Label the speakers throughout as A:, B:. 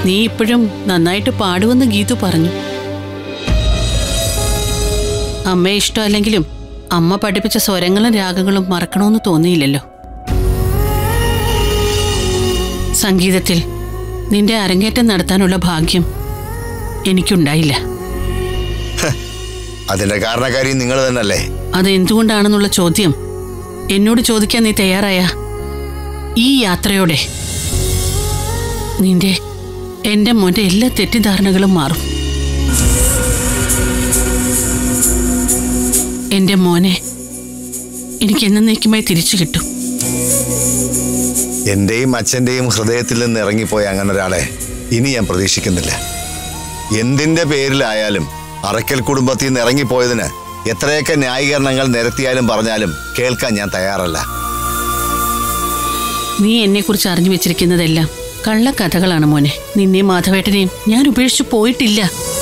A: നീ ഇപ്പോഴും നന്നായിട്ട് പാടുമെന്ന് ഗീതു പറഞ്ഞു അമ്മയെ ഇഷ്ടമല്ലെങ്കിലും അമ്മ പഠിപ്പിച്ച സ്വരങ്ങളും രാഗങ്ങളും മറക്കണമെന്ന് തോന്നിയില്ലല്ലോ സംഗീതത്തിൽ നിന്റെ അരങ്ങേറ്റം നടത്താനുള്ള ഭാഗ്യം എനിക്കുണ്ടായില്ല
B: അതിന്റെ കാരണക്കാരി നിങ്ങൾ തന്നെയല്ലേ
A: അത് എന്തുകൊണ്ടാണെന്നുള്ള ചോദ്യം എന്നോട് ചോദിക്കാൻ നീ തയ്യാറായ ഈ യാത്രയോടെ നിന്റെ എന്റെ മോന്റെ എല്ലാ തെറ്റിദ്ധാരണകളും മാറും എന്റെ മോനെ എനിക്ക് എന്നേക്കുമായി തിരിച്ചു കിട്ടും
B: എന്റെയും അച്ഛന്റെയും ഹൃദയത്തിൽ നിന്ന് ഇറങ്ങിപ്പോയ അങ്ങനെ ഒരാളെ ഇനി ഞാൻ പ്രതീക്ഷിക്കുന്നില്ല എന്തിന്റെ പേരിലായാലും അറക്കൽ കുടുംബത്തിൽ നിന്ന് ഇറങ്ങിപ്പോയതിന് എത്രയൊക്കെ ന്യായീകരണങ്ങൾ നിരത്തിയാലും പറഞ്ഞാലും കേൾക്കാൻ ഞാൻ തയ്യാറല്ല
A: നീ എന്നെക്കുറിച്ച് അറിഞ്ഞു വെച്ചിരിക്കുന്നതെല്ലാം കള്ളക്കഥകളാണ് മോനെ നിന്നെയും മാധവേട്ടനെയും ഞാൻ ഉപേക്ഷിച്ചു പോയിട്ടില്ല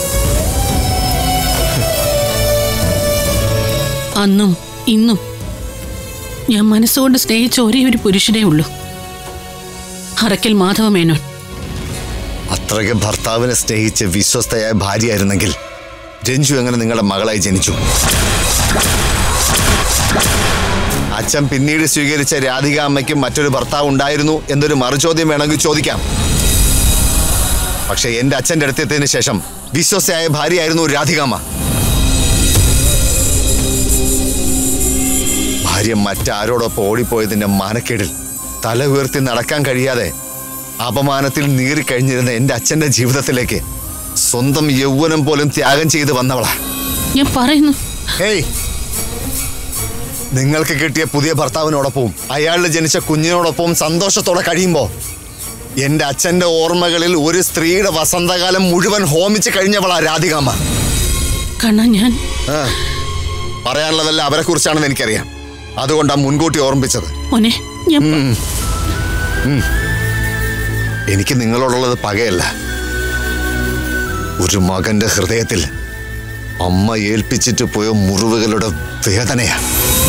A: അന്നും ഇന്നും ഞാൻ മനസ്സുകൊണ്ട് സ്നേഹിച്ച ഒരേ ഒരു പുരുഷനേ ഉള്ളൂ അറക്കൽ മാധവ മേനോൻ
B: അത്രയ്ക്ക് ഭർത്താവിനെ സ്നേഹിച്ച് വിശ്വസ്തയായ ഭാര്യയായിരുന്നെങ്കിൽ രഞ്ജു എങ്ങനെ നിങ്ങളുടെ മകളായി ജനിച്ചു അച്ഛൻ പിന്നീട് സ്വീകരിച്ച രാധിക അമ്മയ്ക്കും മറ്റൊരു ഭർത്താവ് ഉണ്ടായിരുന്നു എന്നൊരു മറുചോദ്യം വേണമെങ്കിൽ ചോദിക്കാം പക്ഷെ എന്റെ അച്ഛന്റെ അടുത്തെത്തിയതിനു ശേഷം വിശ്വസ്തയായ ഭാര്യയായിരുന്നു രാധികാമ്മ ഭാര്യ മറ്റാരോടൊപ്പം ഓടിപ്പോയതിന്റെ മാനക്കേടിൽ തല ഉയർത്തി നടക്കാൻ കഴിയാതെ അപമാനത്തിൽ നീറിക്കഴിഞ്ഞിരുന്ന എന്റെ അച്ഛന്റെ ജീവിതത്തിലേക്ക് സ്വന്തം യൗവനം പോലും ത്യാഗം ചെയ്ത് വന്നവളാ
A: ഞാൻ പറയുന്നു
B: ഹേയ് നിങ്ങൾക്ക് കിട്ടിയ പുതിയ ഭർത്താവിനോടൊപ്പവും അയാളിൽ ജനിച്ച കുഞ്ഞിനോടൊപ്പവും സന്തോഷത്തോടെ കഴിയുമ്പോൾ എന്റെ അച്ഛന്റെ ഓർമ്മകളിൽ ഒരു സ്ത്രീയുടെ വസന്തകാലം മുഴുവൻ ഹോമിച്ച് കഴിഞ്ഞവളാ രാധികാമ്മ
A: കണ്ണ ഞാൻ
B: ആ, പറയാനുള്ളതെല്ലാം അവരെ കുറിച്ചാണെന്ന് എനിക്കറിയാം അതുകൊണ്ടാണ് മുൻകൂട്ടി ഓർമ്മിപ്പിച്ചത്
A: മോനെ ഞാൻ
B: എനിക്ക് നിങ്ങളോടുള്ളത് പകയല്ല ഒരു മകന്റെ ഹൃദയത്തിൽ അമ്മ ഏൽപ്പിച്ചിട്ട് പോയ മുറിവുകളുടെ വേദനയാണ്